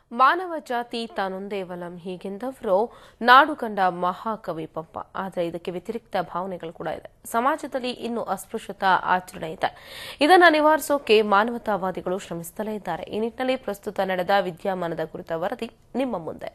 ಮಾನವ ಜಾತಿ ತಾನೊಂದೇ ವಲಂ ಹೀಗೆಂದವರು ನಾಡು ಕಂಡ ಮಹಾಕವಿ ಪಂಪ ಆದರೆ ಇದಕ್ಕೆ ವ್ಯತಿರಿಕ್ತ ಭಾವನೆಗಳು ಕೂಡ ಇದೆ ಸಮಾಜದಲ್ಲಿ ಇನ್ನು ಅಸ್ಪೃಶ್ಯತಾ ಆಚರಣೆ ಇದೆ ಇದನ್ನು ನಿವಾರಿಸೋಕೆ ಮಾನವತಾವಾದಿಗಳು ಶ್ರಮಿಸುತ್ತಲೇ ಇದ್ದಾರೆ ಈ ನಿಟ್ಟಿನಲ್ಲಿ ಪ್ರಸ್ತುತ ನಡೆದ ವಿದ್ಯಮಾನದ ಕುರಿತ ವರದಿ ನಿಮ್ಮ ಮುಂದೆ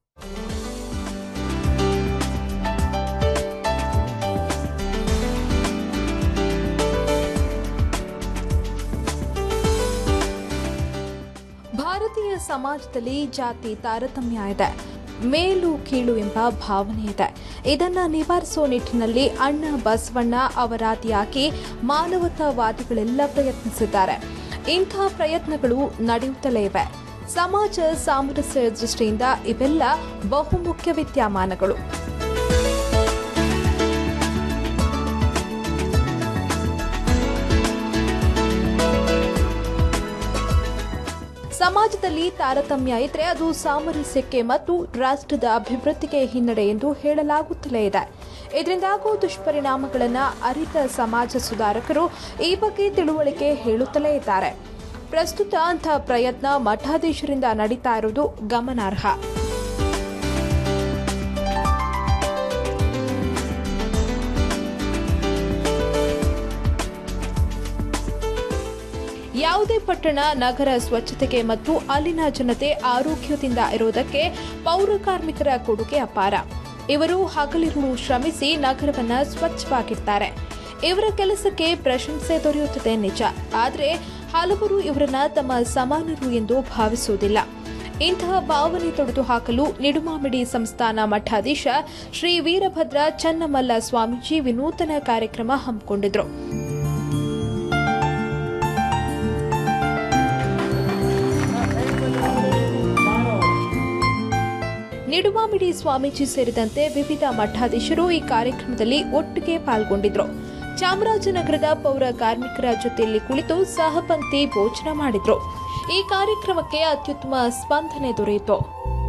ಭಾರತೀಯ ಸಮಾಜದಲ್ಲಿ ಜಾತಿ ತಾರತಮ್ಯ ಇದೆ ಮೇಲು ಕೀಳು ಎಂಬ ಭಾವನೆ ಇದೆ ಇದನ್ನ ನಿವಾರಿಸುವ ನಿಟ್ಟಿನಲ್ಲಿ ಅಣ್ಣ ಬಸವಣ್ಣ ಅವರಾದಿಯಾಗಿ ಮಾನವತಾವಾದಿಗಳೆಲ್ಲ ಪ್ರಯತ್ನಿಸಿದ್ದಾರೆ ಇಂಥ ಪ್ರಯತ್ನಗಳು ನಡೆಯುತ್ತಲೇ ಇವೆ ಸಮಾಜ ಸಾಮರಸ್ಯ ದೃಷ್ಟಿಯಿಂದ ಇವೆಲ್ಲ ಬಹುಮುಖ್ಯ ವಿದ್ಯಮಾನಗಳು ಸಮಾಜದಲ್ಲಿ ತಾರತಮ್ಯ ಇದ್ರೆ ಅದು ಸಾಮರಸ್ಯಕ್ಕೆ ಮತ್ತು ರಾಷ್ಟ್ರದ ಅಭಿವೃದ್ಧಿಗೆ ಹಿನ್ನಡೆ ಎಂದು ಹೇಳಲಾಗುತ್ತಲೇ ಇದೆ ಇದರಿಂದಾಗುವ ದುಷ್ಪರಿಣಾಮಗಳನ್ನು ಅರಿತ ಸಮಾಜ ಸುಧಾರಕರು ಈ ಬಗ್ಗೆ ತಿಳುವಳಿಕೆ ಹೇಳುತ್ತಲೇ ಇದ್ದಾರೆ ಪ್ರಸ್ತುತ ಅಂಥ ಪ್ರಯತ್ನ ಮಠಾಧೀಶರಿಂದ ನಡೀತಾ ಇರುವುದು ಗಮನಾರ್ಹ ಯಾವುದೇ ಪಟ್ಟಣ ನಗರ ಸ್ವಚ್ಛತೆಗೆ ಮತ್ತು ಅಲ್ಲಿನ ಜನತೆ ಆರೋಗ್ಯದಿಂದ ಇರುವುದಕ್ಕೆ ಪೌರ ಕಾರ್ಮಿಕರ ಕೊಡುಗೆ ಅಪಾರ ಇವರು ಹಗಲಿರುಳು ಶ್ರಮಿಸಿ ನಗರವನ್ನ ಸ್ವಚ್ಛವಾಗಿರ್ತಾರೆ ಇವರ ಕೆಲಸಕ್ಕೆ ಪ್ರಶಂಸೆ ದೊರೆಯುತ್ತದೆ ನಿಜ ಆದರೆ ಹಲವರು ಇವರನ್ನ ತಮ್ಮ ಸಮಾನರು ಎಂದು ಭಾವಿಸುವುದಿಲ್ಲ ಇಂತಹ ಭಾವನೆ ತೊಡೆದು ಹಾಕಲು ನಿಡುಮಾಮಿಡಿ ಸಂಸ್ಥಾನ ಮಠಾಧೀಶ ಶ್ರೀ ವೀರಭದ್ರ ಚನ್ನಮಲ್ಲ ಸ್ವಾಮೀಜಿ ವಿನೂತನ ಕಾರ್ಯಕ್ರಮ ಹಮ್ಮಿಕೊಂಡಿದ್ರು ನಿಡುಮಾಮಿಡಿ ಸ್ವಾಮೀಜಿ ಸೇರಿದಂತೆ ವಿವಿಧ ಮಠಾಧೀಶರು ಈ ಕಾರ್ಯಕ್ರಮದಲ್ಲಿ ಒಟ್ಟಿಗೆ ಪಾಲ್ಗೊಂಡಿದ್ರು ಚಾಮರಾಜನಗರದ ಪೌರ ಕಾರ್ಮಿಕರ ಜೊತೆಯಲ್ಲಿ ಕುಳಿತು ಸಹಪಂಕ್ತಿ ಭೋಜನ ಮಾಡಿದ್ರು ಈ ಕಾರ್ಯಕ್ರಮಕ್ಕೆ ಅತ್ಯುತ್ತಮ ಸ್ಪಂದನೆ ದೊರೆಯಿತು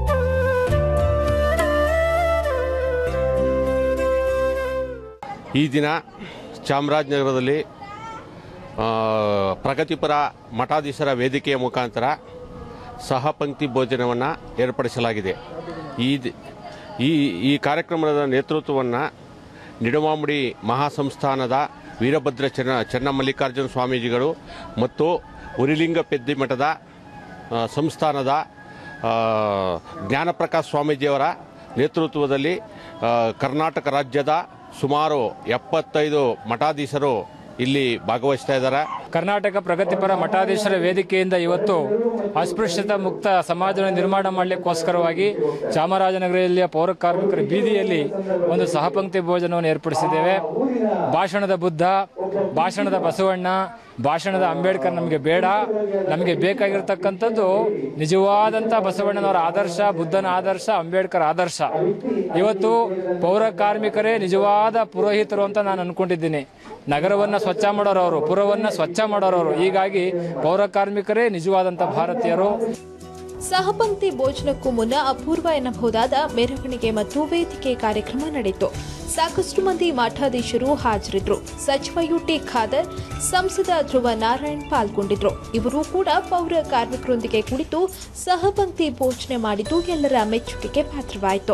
ಈ ದಿನ ಚಾಮರಾಜನಗರದಲ್ಲಿ ಆ, ಪ್ರಗತಿಪರ ಮಠಾಧೀಶರ ವೇದಿಕೆಯ ಮುಖಾಂತರ ಸಹಪಂಕ್ತಿ ಭೋಜನವನ್ನು ಏರ್ಪಡಿಸಲಾಗಿದೆ ಈ ದಿ- ಈ ಈ ಕಾರ್ಯಕ್ರಮದ ನೇತೃತ್ವವನ್ನು ನಿಡಮಾಮುಡಿ ಮಹಾಸಂಸ್ಥಾನದ ವೀರಭದ್ರ ಚೆನ್ನ ಚೆನ್ನಮಲ್ಲಿಕಾರ್ಜುನ ಸ್ವಾಮೀಜಿಗಳು ಮತ್ತು ಉರಿಲಿಂಗ ಪೆದ್ದಿ ಮಠದ ಆ, ಸಂಸ್ಥಾನದ ಆ, ಜ್ಞಾನಪ್ರಕಾಶ್ ಸ್ವಾಮೀಜಿಯವರ ನೇತೃತ್ವದಲ್ಲಿ ಆ, ಕರ್ನಾಟಕ ರಾಜ್ಯದ ಸುಮಾರು ಎಪ್ಪತ್ತೈದು ಮಠಾಧೀಶರು ಇಲ್ಲಿ ಭಾಗವಹಿಸ್ತಾ ಇದ್ದಾರೆ ಕರ್ನಾಟಕ ಪ್ರಗತಿಪರ ಮಠಾಧೀಶರ ವೇದಿಕೆಯಿಂದ ಇವತ್ತು ಅಸ್ಪೃಶ್ಯತಾ ಮುಕ್ತ ಸಮಾಜವನ್ನು ನಿರ್ಮಾಣ ಮಾಡಲಿಕ್ಕೋಸ್ಕರವಾಗಿ ಚಾಮರಾಜನಗರದಲ್ಲಿಯ ಪೌರ ಕಾರ್ಮಿಕರ ಬೀದಿಯಲ್ಲಿ ಒಂದು ಸಹಪಂಕ್ತಿ ಭೋಜನವನ್ನು ಏರ್ಪಡಿಸಿದ್ದೇವೆ ಭಾಷಣದ ಬುದ್ಧ ಭಾಷಣದ ಬಸವಣ್ಣ ಭಾಷಣದ ಅಂಬೇಡ್ಕರ್ ನಮಗೆ ಬೇಡ ನಮಗೆ ಬೇಕಾಗಿರ್ತಕ್ಕಂಥದ್ದು ನಿಜವಾದಂಥ ಬಸವಣ್ಣನವರ ಆದರ್ಶ ಬುದ್ಧನ ಆದರ್ಶ ಅಂಬೇಡ್ಕರ್ ಆದರ್ಶ ಇವತ್ತು ಪೌರ ಕಾರ್ಮಿಕರೇ ನಿಜವಾದ ಪುರೋಹಿತರು ಅಂತ ನಾನು ಅನ್ಕೊಂಡಿದ್ದೀನಿ ನಗರವನ್ನ ಸ್ವಚ್ಛ ಮಾಡೋರವರು ಪುರವನ್ನ ಸ್ವಚ್ಛ ಮಾಡೋರವರು ಹೀಗಾಗಿ ಪೌರ ಕಾರ್ಮಿಕರೇ ನಿಜವಾದಂಥ ಭಾರತೀಯರು ಸಹಪಂಕ್ತಿ ಭೋಜನಕ್ಕೂ ಮುನ್ನ ಅಪೂರ್ವ ಎನ್ನಬಹುದಾದ ಮೆರವಣಿಗೆ ಮತ್ತು ವೇದಿಕೆ ಕಾರ್ಯಕ್ರಮ ನಡೆಯಿತು ಸಾಕಷ್ಟು ಮಂದಿ ಮಠಾಧೀಶರು ಹಾಜರಿದ್ರು ಸಚಿವ ಯುಟಿ ಖಾದರ್ ಸಂಸದ ಧ್ರುವ ನಾರಾಯಣ್ ಪಾಲ್ಗೊಂಡಿದ್ರು ಇವರು ಕೂಡ ಪೌರ ಕಾರ್ಮಿಕರೊಂದಿಗೆ ಕುಳಿತು ಸಹಪಂಕ್ತಿ ಭೋಜನ ಮಾಡಿದ್ದು ಎಲ್ಲರ ಮೆಚ್ಚುಗೆಗೆ ಪಾತ್ರವಾಯಿತು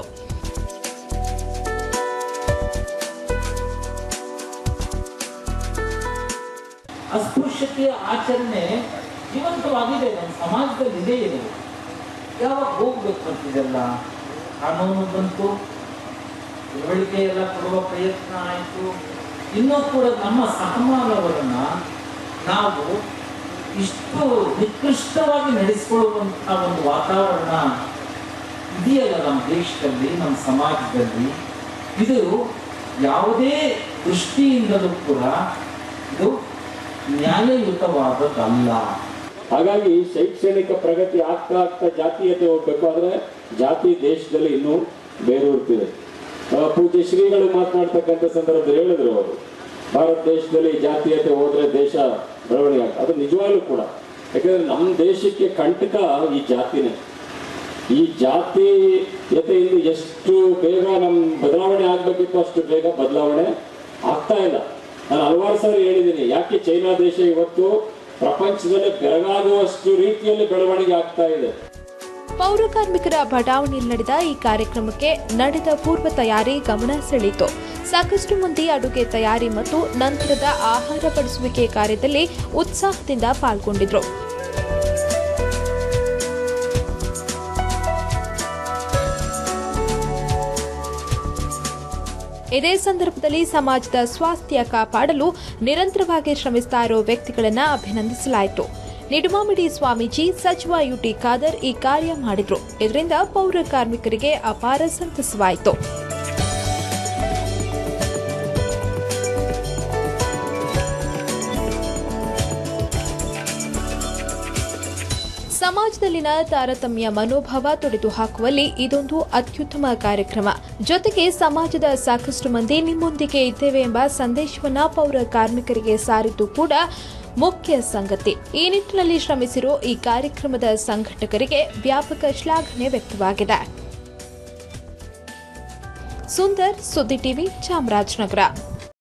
ಅಸ್ಪೃಶ್ಯತೆಯ ಆಚರಣೆ ಜೀವಂತವಾಗಿದೆ ನಮ್ಮ ಸಮಾಜದಲ್ಲಿ ಇದೇ ಇದೆ ಯಾವಾಗ ಹೋಗ್ಬೇಕು ಅಂತಿದೆಲ್ಲ ಕಾನೂನು ಬಂತು ತಿಳುವಳಿಕೆ ಎಲ್ಲ ಕೊಡುವ ಪ್ರಯತ್ನ ಆಯಿತು ಇನ್ನೂ ಕೂಡ ನಮ್ಮ ಸಹಮಾನವರನ್ನ ನಾವು ಇಷ್ಟು ನಿಕೃಷ್ಟವಾಗಿ ನಡೆಸಿಕೊಳ್ಳುವಂಥ ಒಂದು ವಾತಾವರಣ ಇದೆಯಲ್ಲ ನಮ್ಮ ದೇಶದಲ್ಲಿ ನಮ್ಮ ಸಮಾಜದಲ್ಲಿ ಇದು ಯಾವುದೇ ದೃಷ್ಟಿಯಿಂದಲೂ ಕೂಡ ಇದು ನ್ಯಾಯಯುತವಾದದ್ದಲ್ಲ ಹಾಗಾಗಿ ಶೈಕ್ಷಣಿಕ ಪ್ರಗತಿ ಆಗ್ತಾ ಆಗ್ತಾ ಜಾತೀಯತೆ ಹೋಗ್ಬೇಕು ಆದ್ರೆ ಜಾತಿ ದೇಶದಲ್ಲಿ ಇನ್ನೂ ಬೇರೂರ್ತಿದೆ ಆ, ಪೂಜ್ಯ ಶ್ರೀಗಳು ಮಾತನಾಡ್ತಕ್ಕಂಥ ಸಂದರ್ಭದಲ್ಲಿ ಹೇಳಿದ್ರು ಅವರು ಭಾರತ ದೇಶದಲ್ಲಿ ಜಾತೀಯತೆ ಹೋದ್ರೆ ದೇಶ ಬೆಳವಣಿಗೆ ಆಗ್ತದೆ ಅದು ನಿಜವಾಗ್ಲೂ ಕೂಡ ಯಾಕಂದ್ರೆ ನಮ್ಮ ದೇಶಕ್ಕೆ ಕಂಟಕ ಈ ಜಾತಿನೇ ಈ ಜಾತೀಯತೆಯಿಂದ ಎಷ್ಟು ಬೇಗ ನಮ್ಮ ಬದಲಾವಣೆ ಆಗ್ಬೇಕಿತ್ತು ಅಷ್ಟು ಬೇಗ ಬದಲಾವಣೆ ಆಗ್ತಾ ಇಲ್ಲ ನಾನು ಹಲವಾರು ಸಾರಿ ಹೇಳಿದ್ದೀನಿ ಯಾಕೆ ಚೈನಾ ದೇಶ ಇವತ್ತು ಪ್ರಪಂಚದಲ್ಲಿ ಬೆರಗಾಗುವಷ್ಟು ರೀತಿಯಲ್ಲಿ ಬೆಳವಣಿಗೆ ಆಗ್ತಾ ಇದೆ ಪೌರ ಕಾರ್ಮಿಕರ ಬಡಾವಣೆಯಲ್ಲಿ ನಡೆದ ಈ ಕಾರ್ಯಕ್ರಮಕ್ಕೆ ನಡೆದ ಪೂರ್ವ ತಯಾರಿ ಗಮನ ಸೆಳೆಯಿತು ಸಾಕಷ್ಟು ಮಂದಿ ಅಡುಗೆ ತಯಾರಿ ಮತ್ತು ನಂತರದ ಆಹಾರ ಬಡಿಸುವಿಕೆ ಕಾರ್ಯದಲ್ಲಿ ಉತ್ಸಾಹದಿಂದ ಪಾಲ್ಗೊಂಡಿದ್ರು ಇದೇ ಸಂದರ್ಭದಲ್ಲಿ ಸಮಾಜದ ಸ್ವಾಸ್ಥ್ಯ ಕಾಪಾಡಲು ನಿರಂತರವಾಗಿ ಶ್ರಮಿಸ್ತಾ ಇರೋ ವ್ಯಕ್ತಿಗಳನ್ನ ಅಭಿನಂದಿಸಲಾಯಿತು ನಿಡುಮಾಮಿಡಿ ಸ್ವಾಮೀಜಿ ಸಚಿವ ಯುಟಿ ಖಾದರ್ ಈ ಕಾರ್ಯ ಮಾಡಿದ್ರು ಇದರಿಂದ ಪೌರ ಕಾರ್ಮಿಕರಿಗೆ ಅಪಾರ ಸಂತಸವಾಯಿತು ಸಮಾಜದಲ್ಲಿನ ತಾರತಮ್ಯ ಮನೋಭಾವ ತೊಡೆದು ಹಾಕುವಲ್ಲಿ ಇದೊಂದು ಅತ್ಯುತ್ತಮ ಕಾರ್ಯಕ್ರಮ ಜೊತೆಗೆ ಸಮಾಜದ ಸಾಕಷ್ಟು ಮಂದಿ ನಿಮ್ಮೊಂದಿಗೆ ಇದ್ದೇವೆ ಎಂಬ ಸಂದೇಶವನ್ನ ಪೌರ ಕಾರ್ಮಿಕರಿಗೆ ಸಾರಿದ್ದು ಕೂಡ ಮುಖ್ಯ ಸಂಗತಿ ಈ ನಿಟ್ಟಿನಲ್ಲಿ ಶ್ರಮಿಸಿರೋ ಈ ಕಾರ್ಯಕ್ರಮದ ಸಂಘಟಕರಿಗೆ ವ್ಯಾಪಕ ಶ್ಲಾಘನೆ ವ್ಯಕ್ತವಾಗಿದೆ ಸುಂದರ್ ಸುದ್ದಿ ಟಿವಿ ಚಾಮರಾಜನಗರ